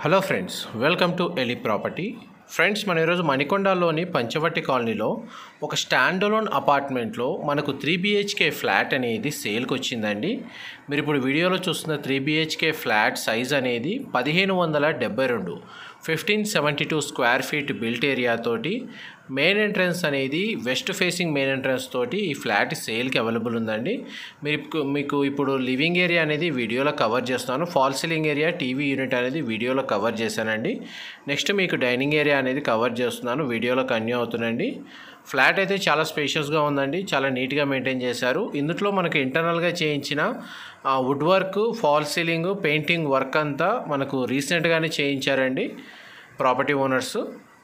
hello friends welcome to ఎలి property friends మన ఈరోజు మణికొండలోని పంచవటి కాలనీలో ఒక స్టాండ్ అలోన్ అపార్ట్మెంట్లో మనకు త్రీ బిహెచ్కే ఫ్లాట్ అనేది సేల్కి వచ్చిందండి మీరు ఇప్పుడు వీడియోలో చూస్తున్న త్రీ బిహెచ్కే ఫ్లాట్ సైజ్ అనేది పదిహేను వందల డెబ్బై రెండు fifteen seventy two square feet built area తోటి మెయిన్ ఎంట్రన్స్ అనేది వెస్ట్ ఫేసింగ్ మెయిన్ ఎంట్రన్స్ తోటి ఈ ఫ్లాట్ సేల్కి అవైలబుల్ ఉందండి మీరు ఇప్పు- మీకు ఇప్పుడు లివింగ్ ఏరియా అనేది వీడియోలో కవర్ చేస్తాను fall ceiling area TV unit అనేది వీడియోలో కవర్ చేశానండి నెక్స్ట్ మీకు డైనింగ్ ఏరియా అనేది కవర్ చేస్తున్నాను వీడియోలో కన్యూ అవుతుందండి ఫ్లాట్ అయితే చాలా స్పేషియస్గా ఉందండి చాలా నీట్గా మెయింటైన్ చేశారు ఇందులో మనకు ఇంటర్నల్గా చేయించిన wood work fall ceiling painting work అంతా మనకు రీసెంట్గానే చేయించారండి property owners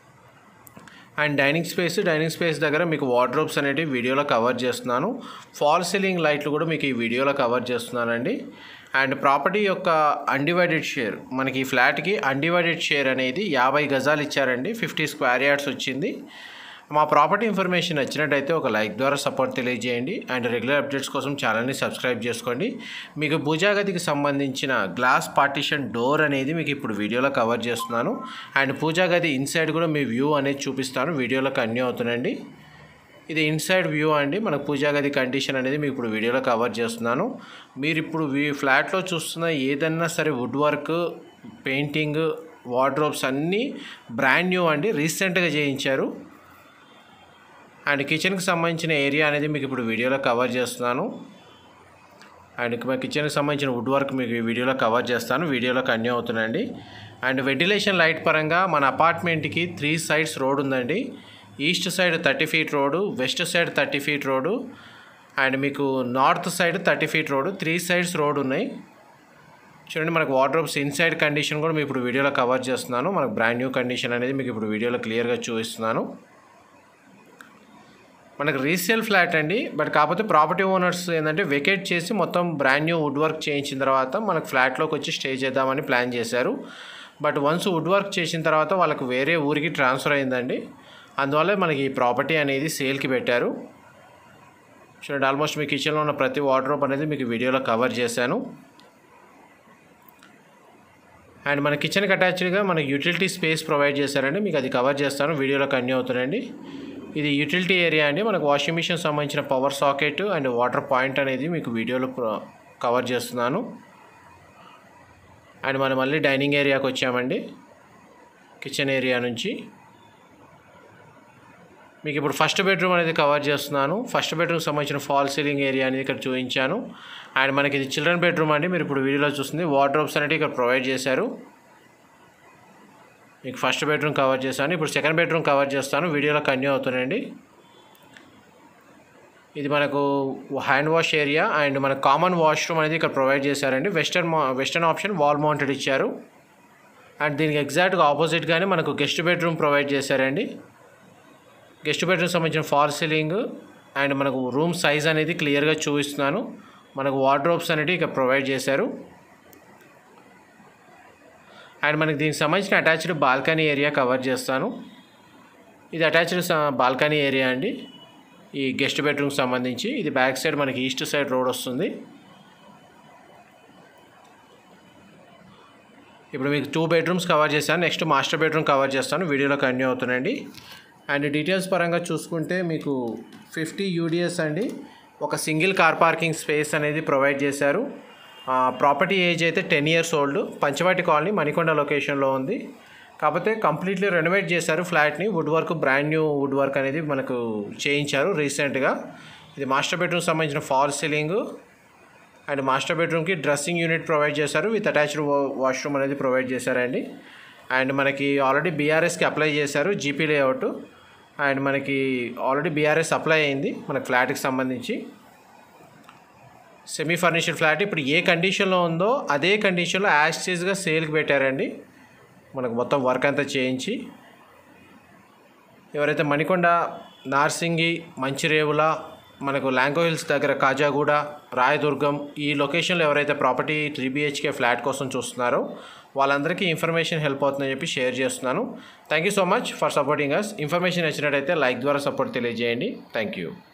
and dining space dining space దగ్గర మీకు వార్డ్రోబ్స్ అనేటివి వీడియోలో కవర్ చేస్తున్నాను ఫాల్ సీలింగ్ లైట్లు కూడా మీకు ఈ వీడియోలో కవర్ చేస్తున్నానండి అండ్ ప్రాపర్టీ యొక్క అన్డివైడెడ్ షేర్ మనకి ఈ ఫ్లాట్కి అన్డివైడెడ్ షేర్ అనేది యాభై గజాలు ఇచ్చారండి ఫిఫ్టీ స్క్వేర్ యార్డ్స్ వచ్చింది మా ప్రాపర్టీ ఇన్ఫర్మేషన్ నచ్చినట్టయితే ఒక లైక్ ద్వారా సపోర్ట్ తెలియజేయండి అండ్ రెగ్యులర్ అప్డేట్స్ కోసం ఛానల్ని సబ్స్క్రైబ్ చేసుకోండి మీకు భూజాగతికి సంబంధించిన గ్లాస్ పార్టిషన్ డోర్ అనేది మీకు ఇప్పుడు వీడియోలో కవర్ చేస్తున్నాను అండ్ పూజాగది ఇన్సైడ్ కూడా మీ వ్యూ అనేది చూపిస్తాను వీడియోలో కన్యూ అవుతుందండి ఇది ఇన్సైడ్ వ్యూ అండి మనకు పూజాగది కండిషన్ అనేది మీకు ఇప్పుడు వీడియోలో కవర్ చేస్తున్నాను మీరు ఇప్పుడు వీ ఫ్లాట్లో చూస్తున్న ఏదన్నా సరే వుడ్ వర్క్ పెయింటింగ్ వార్డ్రోబ్స్ అన్నీ బ్రాండ్ న్యూ అండి రీసెంట్గా చేయించారు అండ్ కిచెన్కి సంబంధించిన ఏరియా అనేది మీకు ఇప్పుడు వీడియోలో కవర్ చేస్తున్నాను అండ్ మా కిచెన్కి సంబంధించిన వుడ్ వర్క్ మీకు ఈ వీడియోలో కవర్ చేస్తాను వీడియోలో కన్యూ అవుతుందండి అండ్ వెంటిలేషన్ లైట్ పరంగా మన అపార్ట్మెంట్కి త్రీ సైడ్స్ రోడ్ ఉందండి east side thirty feet road west side thirty feet road and మీకు north side thirty feet road three sides road ఉన్నాయి చూడండి మనకు వార్డ్రోబ్స్ ఇన్సైడ్ కండిషన్ కూడా మీకు ఇప్పుడు వీడియోలో కవర్ చేస్తున్నాను మనకు బ్రాండ్ న్యూ కండిషన్ అనేది మీకు ఇప్పుడు వీడియోలో క్లియర్గా చూపిస్తున్నాను మనకు రీసేల్ ఫ్లాట్ అండి బట్ కాకపోతే ప్రాపర్టీ ఓనర్స్ ఏంటంటే వెకేట్ చేసి మొత్తం బ్రాండ్ న్యూ వుడ్ వర్క్ చేయించిన తర్వాత మనకు ఫ్లాట్లోకి వచ్చి స్టే చేద్దామని ప్లాన్ చేశారు బట్ వన్స్ వుడ్ వర్క్ చేసిన తర్వాత వాళ్ళకు వేరే ఊరికి ట్రాన్స్ఫర్ అయిందండి అందువల్ల మనకి ఈ ప్రాపర్టీ అనేది సేల్కి పెట్టారు చూడండి ఆల్మోస్ట్ మీ కిచెన్లో ఉన్న ప్రతి వార్డ్రోబ్ అనేది మీకు వీడియోలో కవర్ చేశాను అండ్ మన కిచెన్కి అటాచ్డ్గా మనకి యూటిలిటీ స్పేస్ ప్రొవైడ్ చేశారండి మీకు అది కవర్ చేస్తాను వీడియోలో కన్యూ అవుతుందండి ఇది యూటిలిటీ ఏరియా అండి మనకు వాషింగ్ మిషన్ సంబంధించిన power socket and water point అనేది మీకు వీడియోలో ప్ర- కవర్ చేస్తున్నాను అండ్ మనం మళ్ళీ డైనింగ్ ఏరియాకి వచ్చామండి కిచెన్ ఏరియా నుంచి మీకు ఇప్పుడు ఫస్ట్ బెడ్రూమ్ అనేది కవర్ చేస్తున్నాను ఫస్ట్ బెడ్రూమ్కి సంబంధించిన ఫాల్ సీలింగ్ ఏరియా అనేది ఇక్కడ చూపించాను అండ్ మనకి ఇది చిల్డ్రన్ బెడ్రూమ్ అండి మీరు ఇప్పుడు వీడియోలో చూస్తుంది వార్డ్రోబ్స్ అనేవి ఇక్కడ ప్రొవైడ్ చేశారు మీకు ఫస్ట్ బెడ్రూమ్ కవర్ చేశాను ఇప్పుడు సెకండ్ బెడ్రూమ్ కవర్ చేస్తాను వీడియోలో కన్యూ అవుతుందండి ఇది మనకు హ్యాండ్ వాష్ ఏరియా అండ్ మన కామన్ వాష్రూమ్ అనేది ఇక్కడ ప్రొవైడ్ చేశారండి western western option wall mounted ఇచ్చారు అండ్ దీనికి ఎగ్జాక్ట్గా ఆపోజిట్గానే మనకు గెస్ట్ బెడ్రూమ్ ప్రొవైడ్ చేశారండి గెస్ట్ బెడ్రూమ్ సంబంధించిన ఫాల్ సీలింగ్ అండ్ మనకు రూమ్ సైజ్ అనేది క్లియర్గా చూపిస్తున్నాను మనకు వార్డ్రోబ్స్ అనేవి ఇక్కడ ప్రొవైడ్ చేశారు అండ్ మనకి దీనికి సంబంధించిన అటాచ్డ్ బాల్కనీ ఏరియా కవర్ చేస్తాను ఇది అటాచ్డ్ బాల్కనీ ఏరియా అండి ఈ గెస్ట్ బెడ్రూమ్కి సంబంధించి ఇది బ్యాక్ సైడ్ మనకి ఈస్ట్ సైడ్ రోడ్ వస్తుంది ఇప్పుడు మీకు టూ బెడ్రూమ్స్ కవర్ చేశాను నెక్స్ట్ మాస్టర్ బెడ్రూమ్ కవర్ చేస్తాను వీడియోలో కంటిన్యూ అవుతుందండి అండ్ డీటెయిల్స్ పరంగా చూసుకుంటే మీకు ఫిఫ్టీ యూడిఎస్ అండి ఒక సింగిల్ కార్ పార్కింగ్ స్పేస్ అనేది ప్రొవైడ్ చేశారు ప్రాపర్టీ ఏజ్ అయితే ten years old Panchavati colony Manikonda లొకేషన్లో ఉంది కాకపోతే కంప్లీట్లీ రెనోవేట్ చేశారు ఫ్లాట్ని wood work brand new wood work అనేది మనకు చేయించారు రీసెంట్గా ఇది మాస్టర్ బెడ్రూమ్ సంబంధించిన ఫాల్ సీలింగ్ అండ్ మాస్టర్ బెడ్రూమ్కి డ్రెస్సింగ్ యూనిట్ ప్రొవైడ్ చేశారు విత్ అటాచ్డ్ వాష్రూమ్ అనేది ప్రొవైడ్ చేశారండి అండ్ మనకి ఆల్రెడీ బీఆర్ఎస్కి అప్లై చేశారు జీపీ లేఅవుట్ అండ్ మనకి ఆల్రెడీ బీఆర్ఎస్ అప్లై అయింది మన ఫ్లాట్కి సంబంధించి సెమీ ఫర్నిష్డ్ ఫ్లాట్ ఇప్పుడు ఏ కండిషన్లో ఉందో అదే కండిషన్లో యాస్టేజ్గా సేల్కి పెట్టారండి మనకు మొత్తం వర్క్ అంతా చేయించి ఎవరైతే మణికొండ నార్సింగి మంచిరేవుల మనకు లాంకో హిల్స్ దగ్గర కాజాగూడ రాయదుర్గం ఈ లొకేషన్లో ఎవరైతే ప్రాపర్టీ త్రీ బిహెచ్కే ఫ్లాట్ కోసం చూస్తున్నారో వాళ్ళందరికీ ఇన్ఫర్మేషన్ హెల్ప్ అవుతుందని చెప్పి షేర్ చేస్తున్నాను thank you so much for supporting us information నచ్చినట్టయితే లైక్ ద్వారా సపోర్ట్ తెలియజేయండి థ్యాంక్ యూ